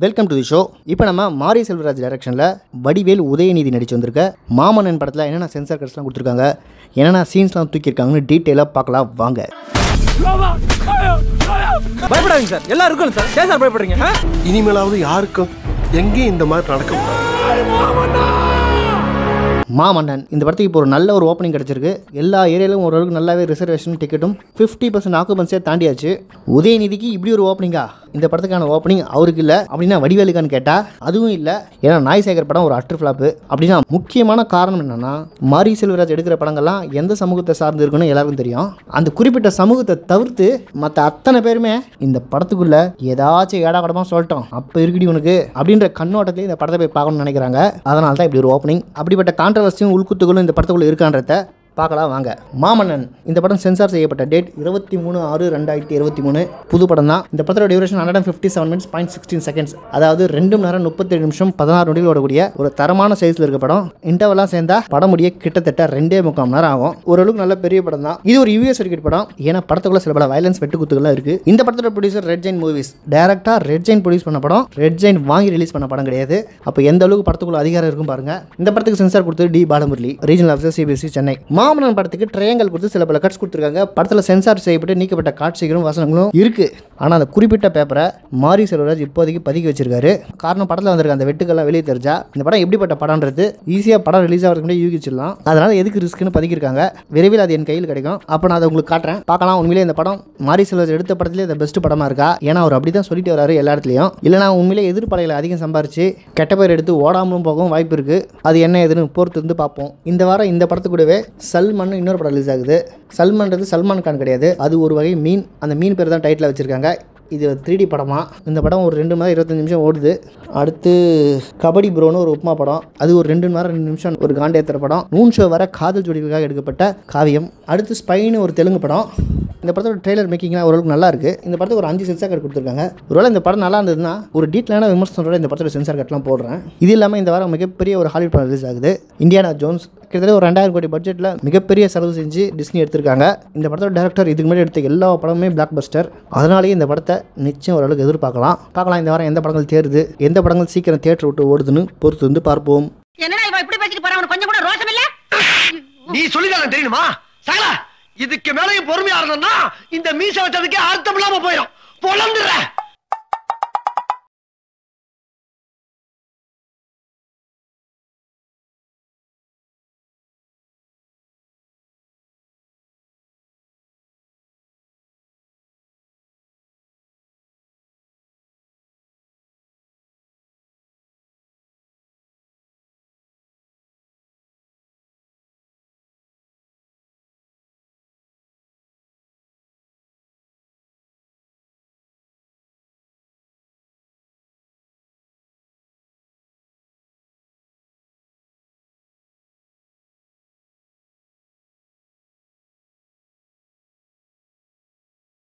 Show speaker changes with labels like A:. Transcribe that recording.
A: Welcome to the show இப்போ நம்ம மாரி செல்வராஜ் டைரக்ஷனில் வடிவேல் உதயநிதி நடிச்சு வந்திருக்க மாமன்னன் படத்தில் என்னென்ன சென்சார் கட்ஸ்லாம் கொடுத்துருக்காங்க என்னென்ன சீன்ஸ்லாம் தூக்கியிருக்காங்கன்னு டீட்டெயிலாக பார்க்கலாம் வாங்க
B: பயப்படாதீங்க சார் எல்லாம் இருக்கணும் சார் ஏன் சார் பயப்படுறீங்க ஆ?
C: இனிமேலாவது யாருக்கும் எங்கேயும் இந்த மாதிரி நடக்க கூடாது.
A: மாமன்னன் இந்த படத்துக்கு இப்போ ஒரு நல்ல ஒரு ஓப்பனிங் கிடச்சிருக்கு எல்லா ஏரியாலும் ஓரளவுக்கு நல்லாவே ரிசர்வேஷன் டிக்கெட்டும் ஃபிஃப்டி பர்சன்ட் ஆக்குபன்ஸே தாண்டியாச்சு உதயநிதிக்கு இப்படி ஒரு ஓப்பனிங்கா இந்த படத்துக்கான ஓப்பனிங் அவருக்கு இல்லை அப்படின்னா வடிவேலுக்கான்னு கேட்டால் அதுவும் இல்லை ஏன்னா நாய் சேகர் படம் ஒரு அட்ரு ஃப்ளாப்பு அப்படின்னா முக்கியமான காரணம் என்னன்னா மாரி செல்வராஜ் எடுக்கிற படங்கள்லாம் எந்த சமூகத்தை சார்ந்து இருக்குன்னு எல்லாருக்கும் தெரியும் அந்த குறிப்பிட்ட சமூகத்தை தவிர்த்து மற்ற அத்தனை பேருமே இந்த படத்துக்குள்ள ஏதாச்சும் ஏடா கடமாக சொல்லிட்டோம் அப்போ இருக்குடி உனக்கு அப்படின்ற கண்ணோட்டத்திலே இந்த படத்தை போய் பார்க்கணும்னு நினைக்கிறாங்க அதனால தான் இப்படி ஒரு ஓப்பனிங் அப்படிப்பட்ட கான்ட்ரவர்சியும் உள்குத்துகளும் இந்த படத்துக்குள்ள இருக்கான்றத பார்க்கலாம் வாங்க மாமன்னன் இந்த படம் சென்சார் செய்யப்பட்ட டேட் இருபத்தி மூணு ஆறு ரெண்டாயிரத்தி இருபத்தி மூணு புது படம் தான் இந்த படத்தோட duration hundred and fifty seven minutes point sixteen seconds அதாவது ரெண்டு மணி நேரம் முப்பத்தேழு நிமிஷம் பதினாறு நொடியில் ஓடக்கூடிய ஒரு தரமான சைஸில் இருக்க படம் இன்டர்வெல்லாம் சேர்ந்தா படம் முடிய கிட்டத்தட்ட ரெண்டே முக்கால் மணி நேரம் ஆகும் ஓரளவுக்கு நல்ல பெரிய படம் தான் இது ஒரு யூஎஸ் சர்டிஃபிகேட் படம் ஏன்னா படத்துக்குள்ள சில பல வயலன்ஸ் வெட்டு குத்துகள்லாம் இருக்கு இந்த படத்தோட ப்ரொடியூசர் ரெட் ஜெயின் மூவிஸ் டேரக்டா ரெட் ஜெயின் ப்ரொடியூஸ் பண்ண படம் ரெட் ஜெயின் வாங்கி ரிலீஸ் பண்ண படம் கிடையாது அப்போ எந்த அளவுக்கு படத்துக்குள்ள அதிகாரம் இருக்கும் பாருங்க இந்த படத்துக்கு சென்சார் கொடுத்தது T Balamurali regional officer CBSC Chennai Maamannan படத்துக்கு ட்ரையாங்கல் கொடுத்து சில பல கட்ஸ் கொடுத்துருக்காங்க படத்தில் சென்சார் செய்யப்பட்டு நீக்கப்பட்ட காட்சிகளும் வசனங்களும் இருக்கு ஆனால் அந்த குறிப்பிட்ட பேப்பரை மாரி செல்வராஜ் இப்போதைக்கு பதுக்கி வச்சிருக்காரு காரணம் படத்தில் வந்திருக்க அந்த வெட்டுக்கெல்லாம் வெளியே தெரிஞ்சா இந்த படம் எப்படிப்பட்ட படம்ன்றது ஈஸியாக படம் ரிலீஸ் ஆகிறதுக்கு முன்னாடி யூகிச்சிடலாம் அதனால எதுக்கு ரிஸ்க்னு பதுக்கியிருக்காங்க விரைவில் அது என் கையில் கிடைக்கும் அப்போ நான் அதை உங்களுக்கு காட்டுறேன் பார்க்கலாம் உண்மையிலே இந்த படம் மாரி செல்வராஜ் எடுத்த படத்திலே இந்த பெஸ்ட் படமா இருக்கா ஏன்னா அவர் அப்படி தான் சொல்லிட்டு வராரு எல்லா இடத்துலையும் இல்லைனா உண்மையிலே எதிர்ப்படையில் அதிகம் சம்பாரிச்சு கெட்ட பேர் எடுத்து ஓடாமலும் போகவும் வாய்ப்பு இருக்கு அது என்ன ஏதுன்னு பொறுத்து இருந்து பார்ப்போம் இந்த வாரம் இந்த படத்து கூடவே சல்மான் இன்னொரு படம் ரிலீஸ் ஆகுது சல்மான்றது சல்மான் கான் கிடையாது அது ஒரு வகை மீன் அந்த மீன் பேர் தான் டைட்டில் வச்சிருக்காங்க இது த்ரீ டி படமா இந்த படம் ஒரு ரெண்டு மணி நேரம் இருபத்தஞ்சு நிமிஷம் ஓடுது அடுத்து கபடி ப்ரோன்னு ஒரு உப்புமா படம் அது ஒரு ரெண்டு மணி நேரம் ரெண்டு நிமிஷம் ஒரு காண்டேத்திர படம் நூன் ஷோ வர காதல் ஜோடிகளுக்காக எடுக்கப்பட்ட காவியம் அடுத்து ஸ்பைன்னு ஒரு தெலுங்கு படம் இந்த படத்தோட ட்ரெய்லர் மேக்கிங்லாம் ஓரளவுக்கு நல்லா இருக்கு இந்த படத்துக்கு ஒரு அஞ்சு சென்சார் கார்டு கொடுத்துருக்காங்க ஒருவேளை இந்த படம் நல்லா இருந்ததுன்னா ஒரு டீட்டெயிலான விமர்சனத்தோட இந்த படத்தோட சென்சார் கார்டெலாம் போடுறேன் இது இல்லாமல் இந்த வாரம் மிகப்பெரிய ஒரு ஹாலிவுட் படம் ரிலீஸ் ஆகுது இந்தியானா ஜோன்ஸ் கிட்டத்தட்ட ஒரு ரெண்டாயிரம் கோடி பட்ஜெட்டில் மிகப்பெரிய செலவு செஞ்சு டிஸ்னி எடுத்திருக்காங்க இந்த படத்தோட டேரக்டர் இதுக்கு முன்னாடி எடுத்த எல்லா படமுமே பிளாக் பஸ்டர் அதனாலேயே இந்த படத்தை நிச்சயம் ஓரளவுக்கு எதிர்பார்க்கலாம் பார்க்கலாம் இந்த வாரம் எந்த படங்கள் தேருது எந்த படங்கள் சீக்கிரம் தியேட்டர் விட்டு ஓடுதுன்னு பொறுத்து வந்து பார்ப்போம்
D: என்னடா இவன் இப்படி பேசிட்டு போறான் அவனுக்கு கொஞ்சம் கூட ரோஷம் இல்ல
C: நீ சொல்லிதான் தெரியுமா சகல இதுக்கு மேலையும் பொறுமையா இருந்தோம்னா இந்த மீச வச்சதுக்கே அர்த்தம் இல்லாம போயிடும் பொழந்துடுற